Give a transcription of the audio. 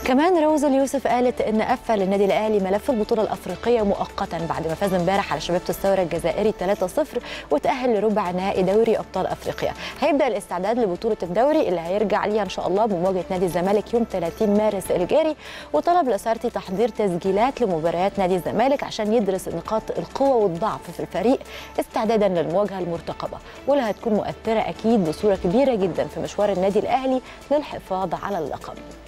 كمان روز اليوسف قالت ان قفل النادي الاهلي ملف البطوله الافريقيه مؤقتا بعد ما فاز امبارح على شباب الثوره الجزائري 3-0 وتاهل لربع نهائي دوري ابطال افريقيا هيبدا الاستعداد لبطوله الدوري اللي هيرجع ليها ان شاء الله بمواجهه نادي الزمالك يوم 30 مارس الجاري وطلب لاسارتي تحضير تسجيلات لمباريات نادي الزمالك عشان يدرس نقاط القوه والضعف في الفريق استعدادا للمواجهه المرتقبه واللي هتكون مؤثره اكيد بصوره كبيره جدا في مشوار النادي الاهلي للحفاظ على اللقب